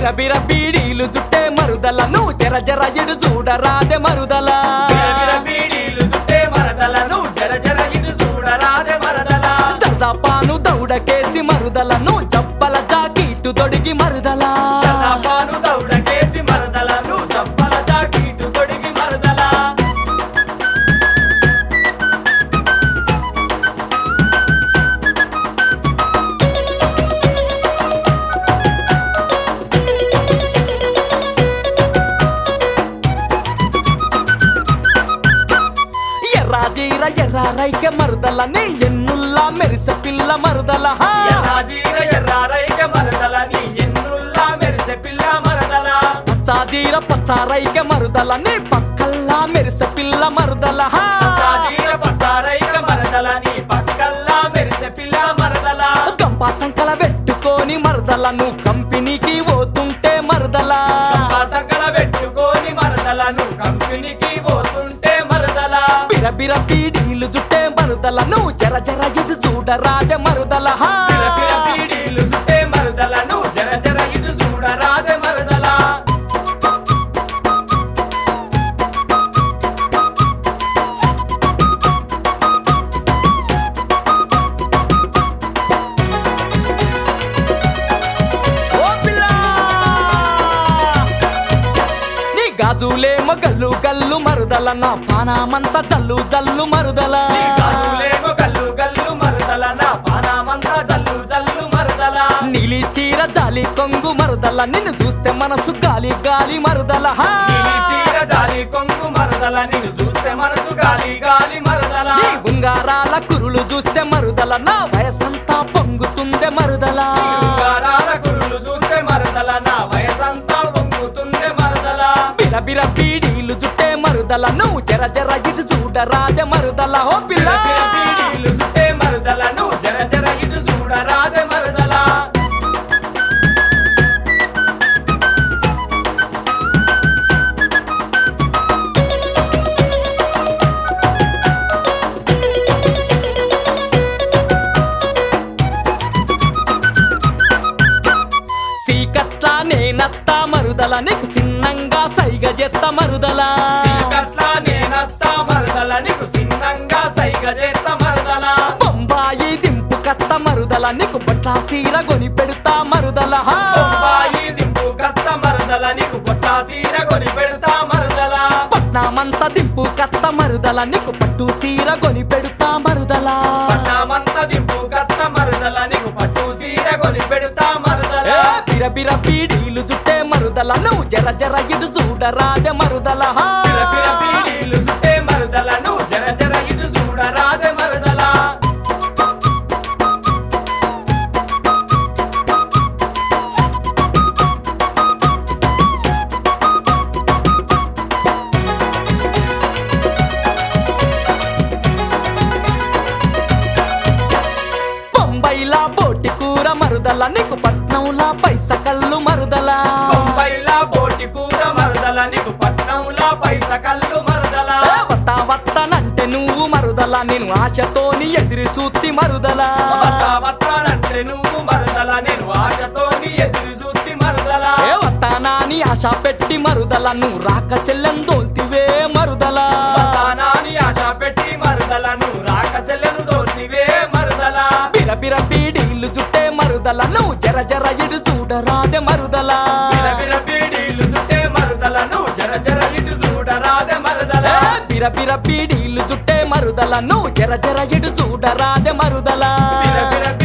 బిరబిర బీడీలు చుట్టే మరుదలను జర జర ఇడు చూడరాదే మరుదల బిరబిర బీడీలు చుట్టే మరదలను జర జర ఇటు చూడరాదే మరదల సదాపాను దౌడకేసి మరుదలను జబ్బల జాకీటు తొడిగి మరుదల చల్లపాను దౌడకేసి మరదలను చప్పల జాకీటు తొడిగి మరదల ఎర్రా జీర ఎర్రా రైకె మరుదలని ఎన్నుల్లా మెరిసె పిల్ల మరుదల హా. ఎర్రాజీర ఎర్రారైక మరదలని ఎన్నుల్లా మెరిసె పిల్ల మరదల పచ్చా జీర పచ్చా రైకె మరుదలని పక్కల్లా మెరిసె పిల్ల మరుదల హా. పచ్చాజీర పచ్చారైక మరదలని పక్కల్లా మెరిసె పిల్ల మరదల గంపా సంకల పెట్టుకొని మరదలను కంపెనీకి పోతుంటే మరదల సకల పెట్టుకొని మరదలను కంపెనీకి పోతుంటే మరదల బిరబిర పీడీలు చుట్టే మరుదలను జర జర ఇటు చూడరాదే మరుదల హా. పిర పిర పీడీలు చుట్టే మరదలను జర జర ఇటు చూడరాదే మరదల ఓ పిల్ల! నీ గాజులేమో గల్లు గల్లు మరుదల నా పానామంతా జల్లు జల్లు మరుదల నీ గాజులేమో గల్లు గల్లు మరదల నా పానామంతా జల్లు జల్లు మరదల నీలి చీర జాలి కొంగు మరుదల నిన్ను చూస్తే మనసు గాలి గాలి మరుదల హా. నీలి చీర జాలి కొంగు మరదల నిన్ను చూస్తే మనసు గాలి గాలి మరదల నీ ఉంగారాల కురులు చూస్తే మరుదల నా వయసంతా పొంగుతుందే మరుదల ఉంగారాల కురులు చూస్తే మరదల నా వయసంతా వంగుతుందే మరదల బిరబిర పీడీలు చుట్టే మరుదల నువ్వు జర జర ఇటు చూడరాదే మరుదల హో పిల్ల పిర పిర పీడీలు చుట్టే మరదలను జర జర ఇటు చూడరాదే మరదల సీకట్ల నేనత్త మరుదల నీకు చిన్నంగా సైగ చెత్త మరుదల చీకట్ల నేనస్తా మరదల నీకు సిన్నంగా సైగ చేస్తా మరదల బొంబాయి దింపు కత్త మరుదల నీకు పట్ల సీర కొని పెడతా మరుదల హా. బొంబాయి దింపు కత్త మరదల నీకు పొట్టా సీర కొని పెడతా మరదల పట్నామంత దింపు కత్త మరుదల నీకు పట్టు సీర కొని పెడతా మరుదల పట్నామంత దింపు కత్త మరదల నీకు పట్టు సీర కొని పెడతా మరదల ఏ బిరబిర పీడీలు చుట్టే మరుదల నువ్వు జర జర ఇటు చూడరాదే మరుదల హా. పిర పిర పీడీలు చుట్టే మరదలను జర జర ఇటు చూడరాదే మరదల బొంబాయిలా బోటి కూర మరుదల నీకు పట్నంలా పైస కళ్ళు మరుదల బొంబాయిలా బోటి కూర మరదల నీకు పట్నంలా పైస కళ్ళు మరదల ఏ వత్త వత్తనంటే నువ్వు మరుదల నేను ఆశతోని ఎదిరి సూత్తి మరుదల వత్త వత్తానంటే నువ్వు మరదల నేను ఆశతోని ఎదురు చూస్తి మరదల ఏ వత్తానాని ఆశ పెట్టి మరుదల నువ్వు రాక చెల్లెందోల్తివే మరుదల వత్తానాని ఆశ పెట్టి మరదలను రాకసెలను దోర్తివే మరదల బిర బిర పీడీలు చుట్టే మరుదల నువ్వు జర జర ఇటు చూడరాదే మరుదల బిర బిర బీడీలు చుట్టే మరదలను జర జర ఇటు చూడరాదే మరదల ఏ బిర బిర పీడీలు చుట్టే మరుదల నువ్వు జర జర ఇటు చూడరాదే మరుదల బిర బిర